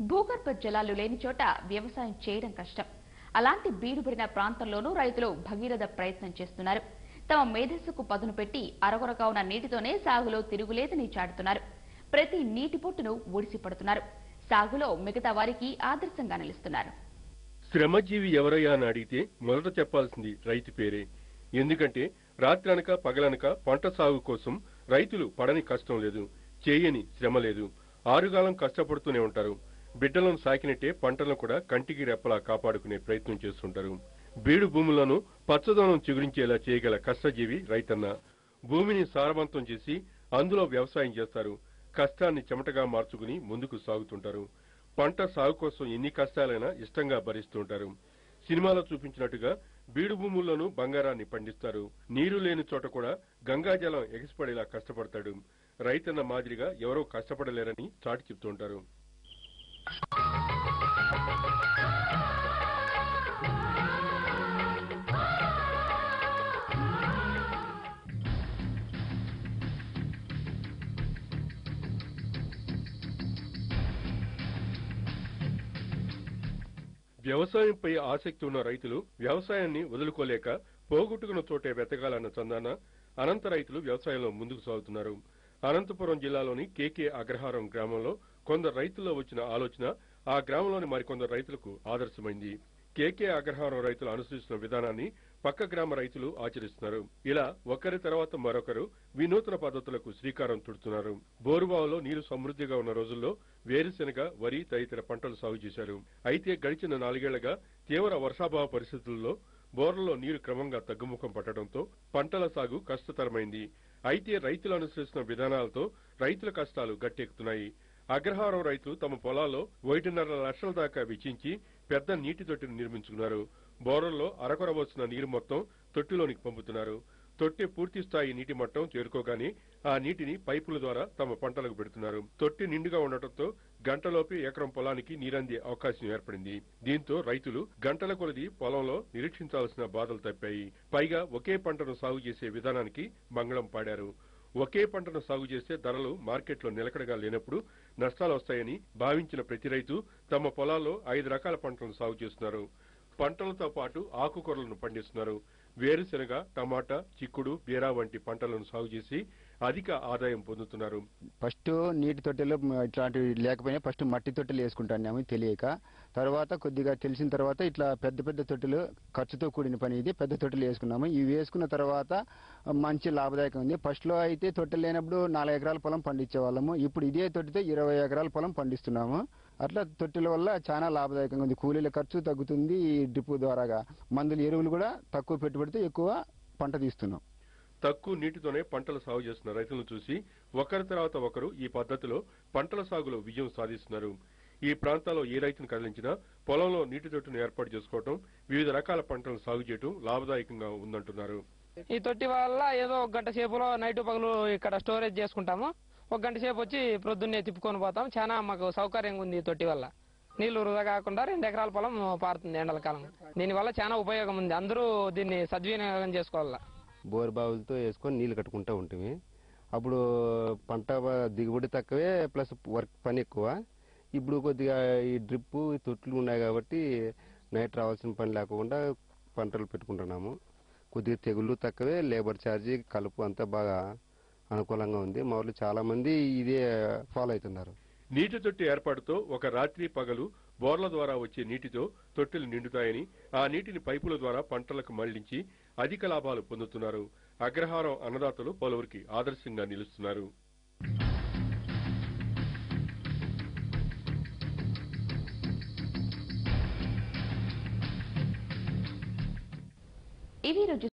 భూగర్భ జలాలు లేని చోట వ్యవసాయం చేయడం కష్టం అలాంటి బీడుబడిన ప్రాంతంలోనూ రైతులు భగీరథ ప్రయత్నం చేస్తున్నారు తమ మేధస్సుకు పదును పెట్టి అరకొరగా ఉన్న నీటితోనే సాగులో తిరుగులేదని చాటుతున్నారు ప్రతి నీటి పొట్టును ఒడిసి పడుతున్నారు సాగులో మిగతా వారికి ఆదర్శంగా నిలుస్తున్నారు శ్రమజీవి ఎవరయ్యా అని అడిగితే మొదట చెప్పాల్సింది రైతు పేరే ఎందుకంటే రాత్రనక పగలనక పంట సాగు కోసం రైతులు పడని కష్టం లేదు చేయని శ్రమ లేదు ఆరుగాలం కష్టపడుతూనే ఉంటారు బిడ్డలను సాకినట్టే పంటలను కూడా కంటికి రెప్పలా కాపాడుకునే ప్రయత్నం చేస్తుంటారు బీడు భూములను పచ్చదనం చిగురించేలా చేయగల కష్టజీవి రైతన్న భూమిని సారవంతం చేసి అందులో వ్యవసాయం చేస్తారు కష్టాన్ని చెమటగా మార్చుకుని ముందుకు సాగుతుంటారు పంట సాగు కోసం ఎన్ని కష్టాలైనా ఇష్టంగా భరిస్తుంటారు సినిమాలో చూపించినట్టుగా బీడు భూముల్లోనూ బంగారాన్ని పండిస్తారు నీరు లేని చోట కూడా గంగాజలం ఎగసిపడేలా కష్టపడతాడు రైతన్న మాదిరిగా ఎవరో కష్టపడలేరని చాటి చెప్తుంటారు వ్యవసాయంపై ఆసక్తి ఉన్న రైతులు వ్యవసాయాన్ని వదులుకోలేక పోగొట్టుకున్న చోటే వెతకాలన్న చందాన అనంత రైతులు వ్యవసాయంలో ముందుకు సాగుతున్నారు అనంతపురం జిల్లాలోని కేకే అగ్రహారం గ్రామంలో కొందరు రైతుల్లో వచ్చిన ఆలోచన ఆ గ్రామంలోని మరికొందరు రైతులకు ఆదర్శమైంది కేకే అగ్రహారం రైతులు అనుసరిస్తున్న విధానాన్ని పక్క గ్రామ రైతులు ఆచరిస్తున్నారు ఇలా ఒకరి తర్వాత మరొకరు వినూతన పద్ధతులకు శ్రీకారం చుడుతున్నారు బోరుబావులో నీరు సమృద్ధిగా ఉన్న రోజుల్లో వేరుశెనగ వరి తదితర పంటలు సాగు చేశారు అయితే గడిచిన నాలుగేళ్లగా తీవ్ర వర్షాభావ పరిస్థితుల్లో బోర్లలో నీరు క్రమంగా తగ్గుముఖం పట్టడంతో పంటల సాగు కష్టతరమైంది అయితే రైతులు అనుసరిస్తున్న విధానాలతో రైతుల కష్టాలు గట్టెక్కుతున్నాయి అగ్రహారం రైతులు తమ పొలాల్లో ఒకటిన్నర లక్షల దాకా వెచ్చించి పెద్ద నీటి తొట్టిని నిర్మించుకున్నారు బోర్లలో అరకొర వస్తున్న నీరు మొత్తం తొట్టిలోనికి పంపుతున్నారు తొట్టి పూర్తి స్థాయి నీటి మట్టం చేరుకోగానే ఆ నీటిని పైపుల ద్వారా తమ పంటలకు పెడుతున్నారు తొట్టి నిండుగా ఉండటంతో గంటలోపే ఎకరం పొలానికి నీరందే అవకాశం ఏర్పడింది దీంతో రైతులు గంటల కొలది పొలంలో నిరీక్షించాల్సిన బాధలు తప్పాయి పైగా ఒకే పంటను సాగు చేసే విధానానికి మంగళం పాడారు ఒకే పంటను సాగు చేస్తే ధరలు మార్కెట్లో నిలకడగా లేనప్పుడు నష్టాలు వస్తాయని భావించిన ప్రతి రైతు తమ పొలాల్లో ఐదు రకాల పంటలను సాగు చేస్తున్నారు పంటలతో పాటు ఆకుకూరలను పండిస్తున్నారు వేరుశెనగ టమాటా చిక్కుడు బీరా వంటి పంటలను సాగు చేసి అధిక ఆదాయం పొందుతున్నారు ఫస్ట్ నీటి తొట్టెలు మ- ఇట్లాంటివి లేకపోయినా ఫస్ట్ మట్టి తొట్టెలు వేసుకుంటాము తెలియక తర్వాత కొద్దిగా తెలిసిన తర్వాత ఇట్లా పెద్ద పెద్ద తొట్టెలు ఖర్చుతో కూడిన పని ఇది పెద్ద తొట్టెలు వేసుకున్నాము ఇవి వేసుకున్న తర్వాత మంచి లాభదాయకం ఉంది ఫస్ట్ లో అయితే తొట్టెలు లేనప్పుడు నాలుగు ఎకరాల పొలం పండించే వాళ్ళము ఇప్పుడు ఇదే తొట్టితో ఇరవై ఎకరాల పొలం పండిస్తున్నాము అట్లా తొట్టెల వల్ల చాలా లాభదాయకంగా ఉంది కూలీల ఖర్చు తగ్గుతుంది ఈ డ్రిప్ ద్వారాగా మందులు ఎరువులు కూడా తక్కువ పెట్టుబడితో ఎక్కువ పంట తీస్తున్నాం తక్కువ నీటితోనే పంటలు సాగు చేస్తున్న రైతులను చూసి ఒకరి తర్వాత ఒకరు ఈ పద్ధతిలో పంటల సాగులో విజయం సాధిస్తున్నారు ఈ ప్రాంతాల్లో ఏ రైతును కదిలించినా పొలంలో నీటి తొట్టును ఏర్పాటు చేసుకోవడం వివిధ రకాల పంటలను సాగు చేయడం లాభదాయకంగా ఉందంటున్నారు ఈ తొట్టి వల్ల ఏదో ఒక గంట సేపులో నైట్ పగలు ఇక్కడ స్టోరేజ్ చేసుకుంటాము ఒక గంట సేపు వచ్చి ప్రొద్దున్నే తిప్పుకొని పోతాం చాలా మాకు సౌకర్యంగా ఉంది ఈ తొట్టి వల్ల నీళ్లు వృధా కాకుండా రెండు ఎకరాల పొలం పారుతుంది ఎండల కాలం దీనివల్ల చాలా ఉపయోగం ఉంది అందరూ దీన్ని సద్వినియోగం చేసుకోవాలా బోర్ బావులతో వేసుకొని నీళ్లు కట్టుకుంటూ ఉంటుంది అప్పుడు పంట బ- దిగుబడి తక్కువే ప్లస్ వర్క్ పని ఎక్కువ ఇప్పుడు కొద్దిగా ఈ డ్రిప్ తొట్లు ఉన్నాయి కాబట్టి నైట్ రావాల్సిన పని లేకుండా పంటలు పెట్టుకుంటున్నాము కొద్దిగా తెగుళ్ళు తక్కువే లేబర్ ఛార్జీ కలుపు అంతా బాగా అనుకూలంగా ఉంది మా ఊర్లో చాలా మంది ఇదే ఫాలో అవుతున్నారు నీటి తొట్టి ఏర్పాటుతో ఒక రాత్రి పగలు బోర్ల ద్వారా వచ్చే నీటితో తొట్టెలు నిండుతాయని ఆ నీటిని పైపుల ద్వారా పంటలకు మళ్లించి అధిక లాభాలు పొందుతున్నారు అగ్రహారం అన్నదాతలు పలువురికి ఆదర్శంగా నిలుస్తున్నారు ఇవి రోజు